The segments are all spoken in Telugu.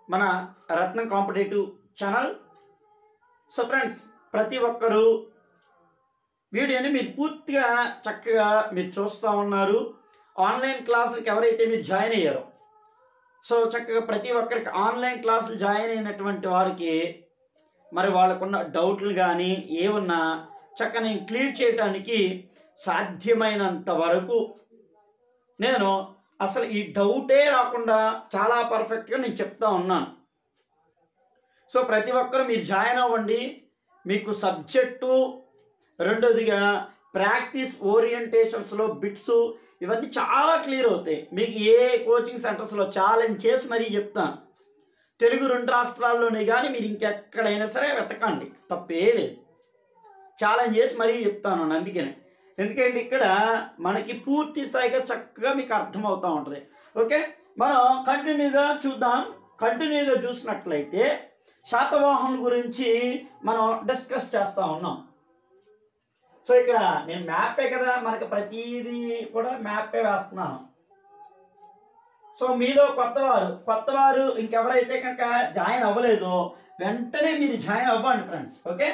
మన Ratnam competitive channel so friends ప్రతి ఒక్కరూ వీడియోని మీరు పూర్తిగా చక్కగా మీరు చూస్తూ ఉన్నారు ఆన్లైన్ క్లాసులకి ఎవరైతే మీరు జాయిన్ అయ్యారో సో చక్కగా ప్రతి ఒక్కరికి ఆన్లైన్ క్లాసులు జాయిన్ అయినటువంటి వారికి మరి వాళ్ళకున్న డౌట్లు కానీ ఏమున్నా చక్కగా నేను క్లియర్ చేయడానికి సాధ్యమైనంత వరకు నేను అసలు ఈ డౌటే రాకుండా చాలా పర్ఫెక్ట్గా నేను చెప్తా ఉన్నాను సో ప్రతి ఒక్కరు మీరు జాయిన్ అవ్వండి మీకు సబ్జెక్టు రెండోదిగా ప్రాక్టీస్ ఓరియంటేషన్స్లో బిట్స్ ఇవన్నీ చాలా క్లియర్ అవుతాయి మీకు ఏ కోచింగ్ సెంటర్స్లో ఛాలెంజ్ చేసి మరీ చెప్తాను తెలుగు రెండు రాష్ట్రాల్లోనే కానీ మీరు ఇంకెక్కడైనా సరే వెతకండి తప్పే లేదు ఛాలెంజ్ చేసి మరీ చెప్తాను అందుకనే ఎందుకంటే ఇక్కడ మనకి పూర్తి స్థాయిగా చక్కగా మీకు అర్థమవుతూ ఉంటుంది ఓకే మనం కంటిన్యూగా చూద్దాం కంటిన్యూగా చూసినట్లయితే శాతవాహనుల గురించి మనం డిస్కస్ చేస్తూ ఉన్నాం సో ఇక్కడ నేను మ్యాపే కదా మనకి ప్రతిదీ కూడా మ్యాపే వేస్తున్నాను సో మీలో కొత్తవారు కొత్తవారు ఇంకెవరైతే కనుక జాయిన్ అవ్వలేదో వెంటనే మీరు జాయిన్ అవ్వండి ఫ్రెండ్స్ ఓకే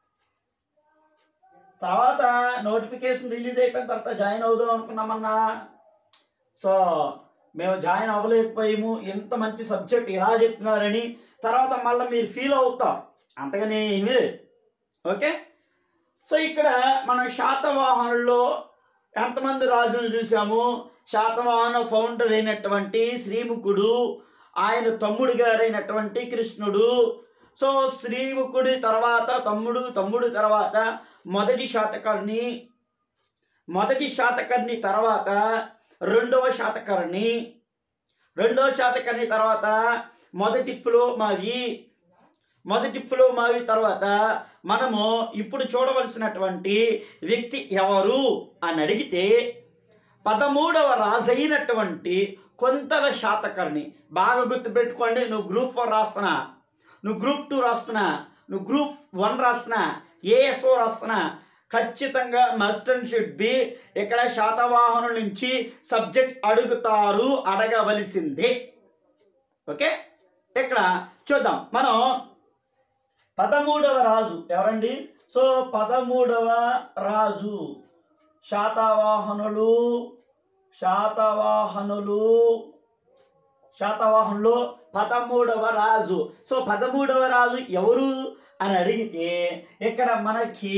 తర్వాత నోటిఫికేషన్ రిలీజ్ అయిపోయిన తర్వాత జాయిన్ అవుదాం అనుకున్నామన్నా సో మేము జాయిన్ అవ్వలేకపోయాము ఎంత మంచి సబ్జెక్ట్ ఇలా చెప్తున్నారని తర్వాత మళ్ళీ మీరు ఫీల్ అవుతారు అంతగానే ఏమీ లేదు ఓకే సో ఇక్కడ మనం శాతవాహనుల్లో ఎంతమంది రాజులు చూసాము శాతవాహన ఫౌండర్ అయినటువంటి శ్రీముఖుడు ఆయన తమ్ముడు గారైనటువంటి కృష్ణుడు సో శ్రీముఖుడి తర్వాత తమ్ముడు తమ్ముడు తర్వాత మొదటి శాతకర్ణి మొదటి శాతకర్ణి తర్వాత రెండవ శాతకర్ణి రెండవ శాతకర్ణి తర్వాత మొదటి పులోమావి మొదటి పులోమావి తర్వాత మనము ఇప్పుడు చూడవలసినటువంటి వ్యక్తి ఎవరు అని అడిగితే పదమూడవ రాజైనటువంటి కొంతల శాతకర్ణి బాగా గుర్తుపెట్టుకోండి నువ్వు గ్రూప్ ఫోర్ రాస్తున్నా నువ్వు గ్రూప్ టూ రాస్తున్నా నువ్వు గ్రూప్ వన్ రాస్తున్నా ఏఎస్ఓ రాస్తున్నా ఖచ్చితంగా మస్ట్ అండ్ షుడ్ బి ఇక్కడ శాతవాహనుల నుంచి సబ్జెక్ట్ అడుగుతారు అడగవలసిందే ఓకే ఇక్కడ చూద్దాం మనం పదమూడవ రాజు ఎవరండి సో పదమూడవ రాజు శాతవాహనులు శాతవాహనులు శాతవాహనులు పదమూడవ రాజు సో పదమూడవ రాజు ఎవరు అని అడిగితే ఇక్కడ మనకి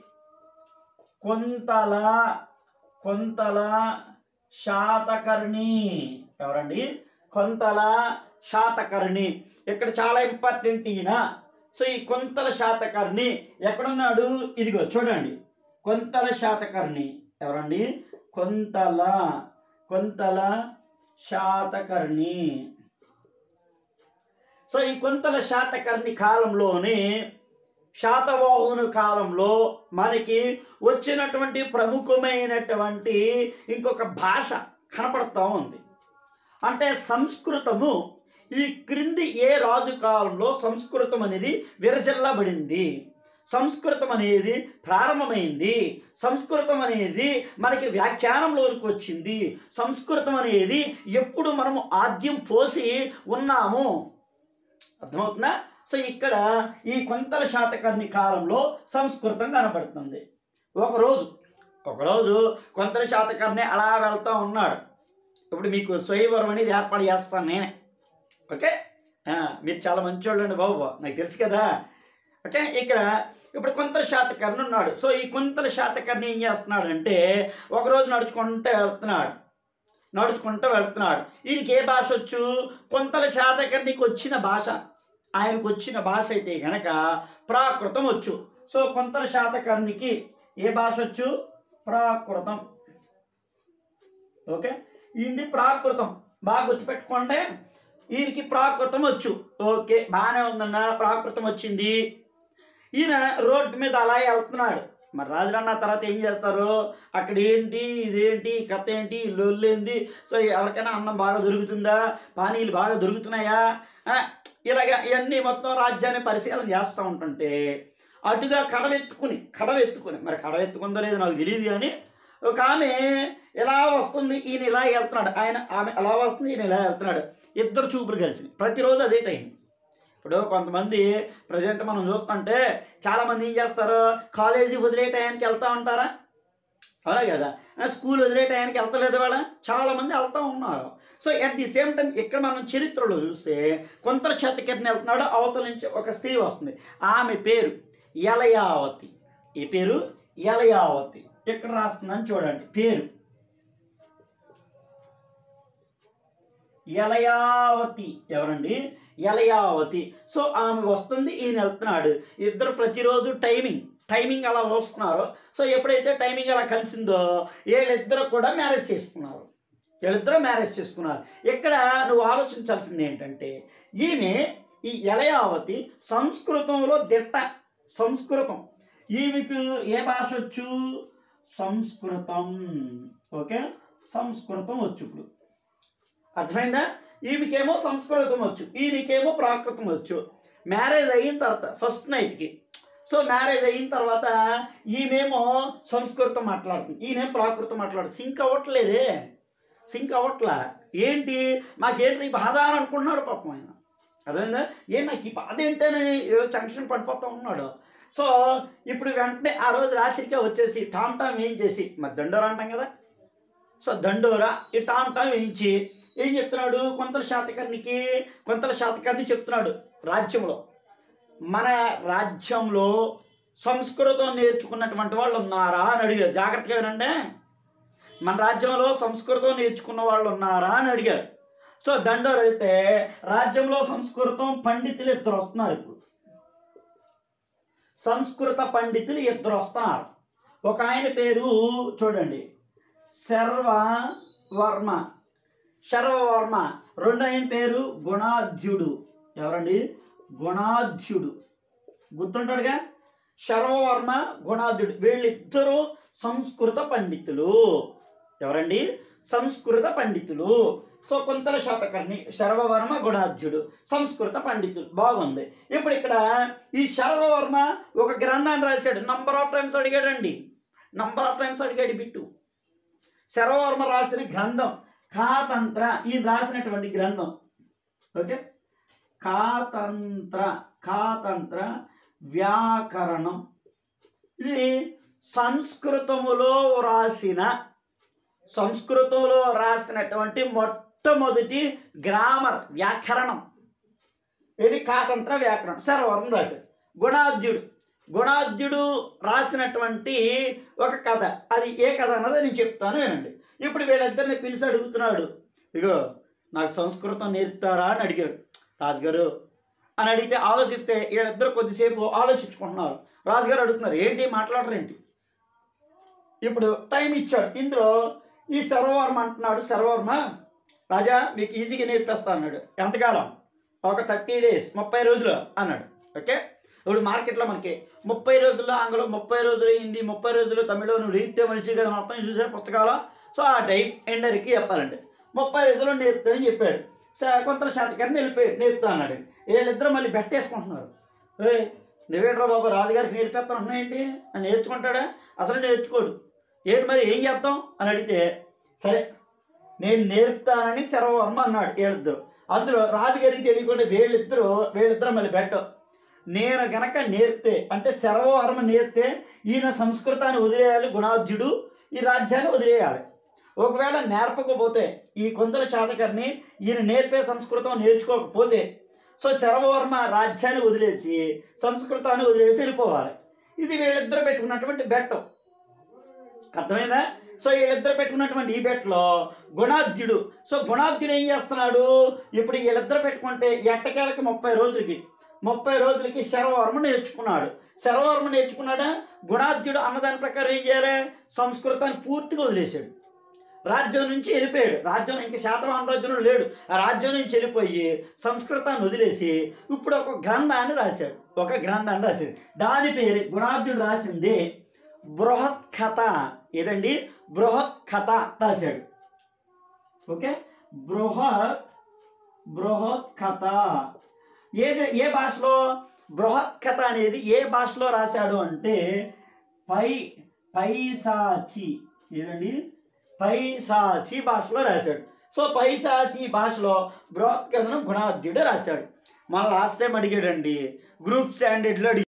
కొంతల కొంతల శాతకర్ణి ఎవరండి కొంతల శాతకర్ణి ఇక్కడ చాలా ఇంపార్టెంట్ ఈయన సో ఈ కొంతల శాతకర్ణి ఎక్కడున్నాడు ఇదిగో చూడండి కొంతల శాతకర్ణి ఎవరండి కొంతల కొంతల శాతకర్ణి సో ఈ కొంతల శాతకర్ణి కాలంలోనే శాతవాహను కాలంలో మనకి వచ్చినటువంటి ప్రముఖమైనటువంటి ఇంకొక భాష కనపడతా ఉంది అంటే సంస్కృతము ఈ క్రింది ఏ రాజు కాలంలో సంస్కృతం అనేది విరసిల్లబడింది సంస్కృతం అనేది ప్రారంభమైంది సంస్కృతం అనేది మనకి వ్యాఖ్యానంలోకి వచ్చింది సంస్కృతం అనేది ఎప్పుడు మనము ఆద్యం పోసి ఉన్నాము అర్థమవుతుందా సో ఇక్కడ ఈ కొంతల శాతకర్ణి కాలంలో సంస్కృతం కనబడుతుంది ఒకరోజు ఒకరోజు కొంతల శాతకర్ణి అలా వెళ్తూ ఉన్నాడు ఇప్పుడు మీకు స్వయంవరం అనేది ఏర్పాటు చేస్తాను నేనే ఓకే ఆ, మీరు చాలా మంచోళ్ళండి బాబు నాకు తెలుసు కదా ఓకే ఇక్కడ ఇప్పుడు కొంతల శాతకర్ణి ఉన్నాడు సో ఈ కొంతల శాతకర్ణి ఏం చేస్తున్నాడంటే ఒకరోజు నడుచుకుంటూ వెళ్తున్నాడు నడుచుకుంటూ వెళ్తున్నాడు ఈయనకి ఏ భాష వచ్చు కొంతల శాతకర్ణికి వచ్చిన భాష ఆయనకు వచ్చిన భాష అయితే గనక ప్రాకృతం వచ్చు సో కొంతల శాతకర్ణికి ఏ భాష వచ్చు ప్రాకృతం ఓకే ఇది ప్రాకృతం బాగా గుర్తుపెట్టుకోండి ఈయనకి ప్రాకృతం వచ్చు ఓకే బాగానే ఉందన్న ప్రాకృతం వచ్చింది ఈయన రోడ్డు మీద అలా వెళ్తున్నాడు మరి రాజులన్న తర్వాత ఏం చేస్తారు అక్కడ ఏంటి ఇదేంటి ఈ కథ ఏంటి ఈ లొల్లు ఏంది సో ఎవరికైనా అన్నం బాగా దొరుకుతుందా పానీలు బాగా దొరుకుతున్నాయా ఆ, ఇలాగ ఇవన్నీ మొత్తం రాజ్యాన్ని పరిశీలన చేస్తూ ఉంటుంటే అటుగా కడవెత్తుకుని కడవెత్తుకుని మరి కడవెత్తుకుందో లేదో నాకు తెలియదు కానీ ఒక ఆమె ఇలా వస్తూ అవుతుంది ఈయన ఇలా వెళ్తున్నాడు ఆయన ఆమె అలా వస్తుంది ఈయన ఇలా వెళ్తున్నాడు ఇద్దరు చూపులు కలిసి ప్రతిరోజు అదే టైం ఇప్పుడు కొంతమంది ప్రజెంట్ మనం చూస్తుంటే చాలామంది ఏం చేస్తారు కాలేజీ వదిలే టయానికి వెళ్తా ఉంటారా అవునా కదా ఆ, స్కూల్ వదిలే టయానికి వెళ్తలేదు వాళ్ళ చాలామంది వెళ్తూ ఉన్నారు so at the same time ఇక్కడ మనం చరిత్రలో చూస్తే కొంత శతకర్ని వెళ్తున్నాడు అవతల నుంచి ఒక స్త్రీ వస్తుంది ఆమె పేరు యలయావతి ఈ పేరు యలయావతి ఇక్కడ రాస్తుందని చూడండి పేరు యలయావతి ఎవరండి యలయావతి సో ఆమె వస్తుంది ఈయన వెళ్తున్నాడు ఇద్దరు ప్రతిరోజు టైమింగ్ టైమింగ్ అలా వస్తున్నారు సో ఎప్పుడైతే టైమింగ్ అలా కలిసిందో వీళ్ళిద్దరు కూడా మ్యారేజ్ చేసుకున్నారు వీళ్ళిద్దరూ మ్యారేజ్ చేసుకున్నారు ఇక్కడ నువ్వు ఆలోచించాల్సింది ఏంటంటే ఈమె ఈ యలయావతి సంస్కృతంలో దిట్ట సంస్కృతం ఈమెకు ఏ భాష వచ్చు సంస్కృతం ఓకే సంస్కృతం వచ్చు ఇప్పుడు అర్థమైందా ఈమెకేమో సంస్కృతం వచ్చు ఈయనకేమో ప్రాకృతం వచ్చు మ్యారేజ్ అయిన తర్వాత ఫస్ట్ నైట్కి సో మ్యారేజ్ అయిన తర్వాత ఈమెమో సంస్కృతం మాట్లాడుతుంది ఈయన ప్రాకృతం మాట్లాడుతుంది సింక్ అవ్వట్లేదే సింక్ అవ్వట్లా ఏంటి మాకేంటి ఈ బాధ అని అనుకుంటున్నాడు పాపం ఆయన అదేందా ఏం నాకు ఈ బాధ ఏంటని ఏదో టెన్షన్ పడిపోతూ ఉన్నాడు సో ఇప్పుడు వెంటనే ఆ రోజు రాత్రికే వచ్చేసి టామ్ టామ్ వేయించేసి మరి దండోరా అంటాం కదా సో దండోరా ఈ టామ్ టామ్ వేయించి ఏం చెప్తున్నాడు కొంతల శాతకర్ణికి కొంతల శాతకర్ణి చెప్తున్నాడు రాజ్యంలో మన రాజ్యంలో సంస్కృతం నేర్చుకున్నటువంటి వాళ్ళు ఉన్నారా అని అడిగారు జాగ్రత్తగా వినండి మన రాజ్యంలో సంస్కృతం నేర్చుకున్న వాళ్ళు ఉన్నారా అని అడిగారు సో దండోర వేస్తే రాజ్యంలో సంస్కృతం పండితులు ఇద్దరు వస్తున్నారు ఇప్పుడు సంస్కృత పండితులు ఇద్దరు వస్తున్నారు ఒక ఆయన పేరు చూడండి శర్వవర్మ శర్వవర్మ రెండో ఆయన పేరు గుణాధ్యుడు ఎవరండి గుణాధ్యుడు గుర్తుంటాడుగా శర్వవర్మ గుణాధ్యుడు వీళ్ళిద్దరూ సంస్కృత పండితులు ఎవరండి సంస్కృత పండితులు సో కొంతల శాతకర్ణి శర్వవర్మ గుణాధ్యుడు సంస్కృత పండితులు బాగుంది ఇప్పుడు ఇక్కడ ఈ శర్వవర్మ ఒక గ్రంథాన్ని రాశాడు నంబర్ ఆఫ్ టైమ్స్ అడిగాడండి నంబర్ ఆఫ్ టైమ్స్ అడిగాడు బిట్టు శర్వవర్మ రాసిన గ్రంథం కాతంత్ర ఈ రాసినటువంటి గ్రంథం ఓకే కాతంత్ర కాతంత్ర వ్యాకరణం ఇది సంస్కృతములో రాసిన సంస్కృతంలో రాసినటువంటి మొట్టమొదటి గ్రామర్ వ్యాకరణం ఇది కాతంత్ర వ్యాకరణం సర్వరం రాశాడు గుణాద్యుడు గుణాద్యుడు రాసినటువంటి ఒక కథ అది ఏ కథ అన్నది నేను చెప్తాను వినండి ఇప్పుడు వీళ్ళిద్దరిని పిలిచి అడుగుతున్నాడు ఇగో నాకు సంస్కృతం నేర్పుతారా అని అడిగాడు రాజుగారు అని అడిగితే ఆలోచిస్తే వీళ్ళిద్దరు కొద్దిసేపు ఆలోచించుకుంటున్నారు రాజుగారు అడుగుతున్నారు ఏంటి మాట్లాడరేంటి ఇప్పుడు టైం ఇచ్చాడు ఇందులో ఈ సర్వవర్మ అంటున్నాడు సర్వవర్మ రాజా మీకు ఈజీగా నేర్పేస్తా అన్నాడు ఎంతకాలం ఒక థర్టీ డేస్ ముప్పై రోజులు అన్నాడు ఓకే ఇప్పుడు మార్కెట్లో మనకి ముప్పై రోజుల్లో ఆంగ్లం ముప్పై రోజులు హిందీ ముప్పై రోజులు తమిళ నువ్వు రీత్య మనిషి కదా మొత్తం చూసే పుస్తకాలు సో ఆ టైం ఎండరికి చెప్పాలండి ముప్పై రోజుల్లో నేర్పుతానని చెప్పాడు స- కొంత శాతకాన్ని వెళ్ళిపోయాడు నేర్పుతా అన్నాడు వీళ్ళిద్దరూ మళ్ళీ బెట్టేసుకుంటున్నారు ఏ నువ్వేంట్రా బాబు రాజుగారికి నేర్పేస్తాను ఏంటి అని నేర్చుకుంటాడా అసలు నేర్చుకోడు ఏంటి మరి ఏం చేద్దాం అని అడిగితే సరే నేను నేర్పుతానని శర్వవర్మ అన్నాడు వీళ్ళిద్దరు అందులో రాజుగారికి తెలియకుండా వీళ్ళిద్దరూ వీళ్ళిద్దరు మళ్ళీ బెట్ట నేను గనక నేర్పితే అంటే శర్వవర్మ నేర్పితే ఈయన సంస్కృతాన్ని వదిలేయాలి గుణాధ్యుడు ఈ రాజ్యాన్ని వదిలేయాలి ఒకవేళ నేర్పకపోతే ఈ కొందరు శాతకర్ని ఈయన నేర్పే సంస్కృతం నేర్చుకోకపోతే సో శర్వవర్మ రాజ్యాన్ని వదిలేసి సంస్కృతాన్ని వదిలేసి వెళ్ళిపోవాలి ఇది వీళ్ళిద్దరు పెట్టుకున్నటువంటి బెట్టం అర్థమైందా సో వీళ్ళిద్దరు పెట్టుకున్నటువంటి ఈ బెట్లో గుణాధ్యుడు సో గుణాధ్యుడు ఏం చేస్తున్నాడు ఇప్పుడు వీళ్ళిద్దరు పెట్టుకుంటే ఎట్టకేలకి ముప్పై రోజులకి ముప్పై రోజులకి శరవర్మ నేర్చుకున్నాడు శరవర్మ నేర్చుకున్నాడా గుణాధ్యుడు అన్నదాని ప్రకారం ఏం చేయాలి సంస్కృతాన్ని పూర్తిగా వదిలేశాడు రాజ్యం నుంచి వెళ్ళిపోయాడు రాజ్యం ఇంకా శాతవాహన రాజ్యంలో లేడు ఆ రాజ్యం నుంచి వెళ్ళిపోయి సంస్కృతాన్ని వదిలేసి ఇప్పుడు ఒక గ్రంథాన్ని రాశాడు ఒక గ్రంథాన్ని రాశాడు దాని పేరు గుణాధ్యుడు రాసింది బృహత్ కథ ఏదండి బృహత్ కథ రాశాడు ఓకే బృహత్ బృహత్ కథ ఏది ఏ భాషలో బృహత్ కథ అనేది ఏ భాషలో రాశాడు అంటే పై పైసాచి ఏదండి పైశాచి భాషలో రాశాడు సో పైశాచి భాషలో బృహత్ కథనం గుణాద్యుడు రాశాడు మన లాస్ట్ టైం అడిగాడండి గ్రూప్ స్టాండర్డ్లో అడిగి